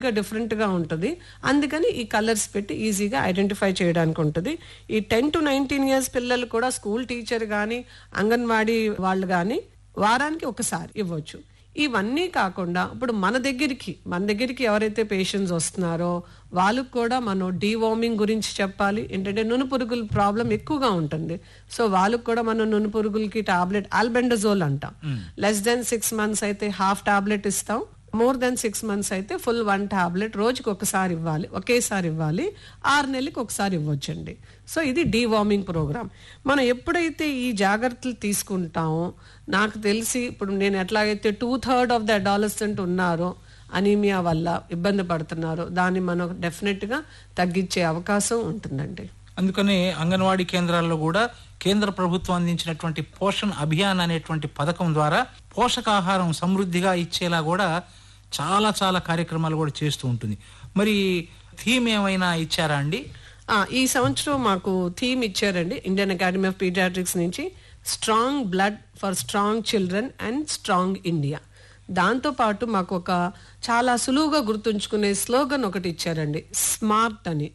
గా డిఫరెంట్ గా ఉంటుంది అందుకని ఈ కలర్స్ పెట్టి ఈజీగా ఐడెంటిఫై చేయడానికి ఉంటుంది ఈ టెన్ టు నైన్టీన్ ఇయర్స్ పిల్లలు కూడా స్కూల్ టీచర్ కానీ అంగన్వాడీ వాళ్ళు కానీ వారానికి ఒకసారి ఇవ్వచ్చు ఇవన్నీ కాకుండా ఇప్పుడు మన దగ్గరికి మన దగ్గరికి ఎవరైతే పేషెంట్స్ వస్తున్నారో వాళ్ళకు కూడా మనం డీవార్మింగ్ గురించి చెప్పాలి ఏంటంటే నును పురుగుల ప్రాబ్లం ఎక్కువగా ఉంటుంది సో వాళ్ళకు కూడా మనం నును పురుగులకి టాబ్లెట్ ఆల్బెండజోల్ అంటాం లెస్ దెన్ సిక్స్ మంత్స్ అయితే హాఫ్ టాబ్లెట్ ఇస్తాం మోర్ దెన్ సిక్స్ మంత్స్ అయితే ఫుల్ వన్ టాబ్లెట్ రోజుకి ఒకసారి ఇవ్వాలి ఒకేసారి ఇవ్వాలి ఆరు నెలలకు ఒకసారి ఇవ్వచ్చండి సో ఇది డీవార్మింగ్ ప్రోగ్రామ్ మనం ఎప్పుడైతే ఈ జాగ్రత్తలు తీసుకుంటామో నాకు తెలిసి ఇప్పుడు నేను ఎట్లాగైతే two third of the adolescent ఉన్నారో అనీమియా వల్ల ఇబ్బంది పడుతున్నారో దాన్ని మనం డెఫినెట్గా తగ్గించే అవకాశం ఉంటుందండి అందుకని అంగన్వాడీ కేంద్రాల్లో కూడా కేంద్ర ప్రభుత్వం అందించినటువంటి పోషణ్ అభియాన్ అనేటువంటి పథకం ద్వారా పోషకాహారం సమృద్ధిగా ఇచ్చేలా కూడా చాలా చాలా కార్యక్రమాలు కూడా చేస్తూ ఉంటుంది మరి థీమ్ ఏమైనా ఇచ్చారా అండి ఆ, ఈ సంవత్సరం మాకు థీమ్ ఇచ్చారండి ఇండియన్ అకాడమీ ఆఫ్ పీడియాట్రిక్స్ నుంచి strong blood for strong children and strong India దాంతో పాటు మాకు ఒక చాలా సులువుగా గుర్తుంచుకునే స్లోగన్ ఒకటి ఇచ్చారండి స్మార్ట్ అని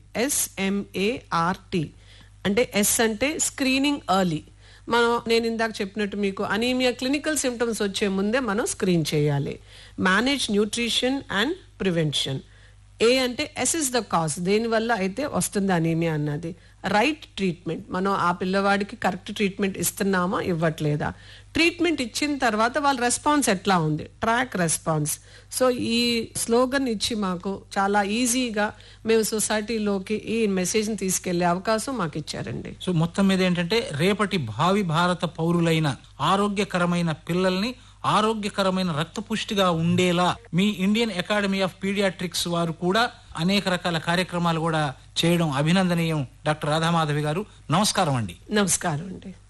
ఎస్ఎంఏఆర్టీ అంటే ఎస్ అంటే స్క్రీనింగ్ ఎర్లీ మనం నేను ఇందాక చెప్పినట్టు మీకు అనీమియా క్లినికల్ సిమ్టమ్స్ వచ్చే ముందే మనం స్క్రీన్ చేయాలి మేనేజ్ న్యూట్రిషన్ అండ్ ప్రివెన్షన్ ఏ అంటే ఎస్ ఇస్ ద కాజ్ దేనివల్ల అయితే వస్తుంది అనీమియా అన్నది రైట్ ట్రీట్మెంట్ మనం ఆ పిల్లవాడికి కరెక్ట్ ట్రీట్మెంట్ ఇస్తున్నామా ఇవ్వట్లేదా ట్రీట్మెంట్ ఇచ్చిన తర్వాత వాళ్ళ రెస్పాన్స్ ఎట్లా ఉంది ట్రాక్ రెస్పాన్స్ సో ఈ స్లోగన్ ఇచ్చి మాకు చాలా ఈజీగా మేము సొసైటీలోకి ఈ మెసేజ్ని తీసుకెళ్లే అవకాశం మాకు ఇచ్చారండి సో మొత్తం మీద ఏంటంటే రేపటి భావి భారత పౌరులైన ఆరోగ్యకరమైన పిల్లల్ని ఆరోగ్యకరమైన రక్త పుష్టిగా ఉండేలా మీ ఇండియన్ అకాడమీ ఆఫ్ పీడియాట్రిక్స్ వారు కూడా అనేక రకాల కార్యక్రమాలు కూడా చేయడం అభినందనీయం డాక్టర్ రాధామాధవి గారు నమస్కారం అండి నమస్కారం అండి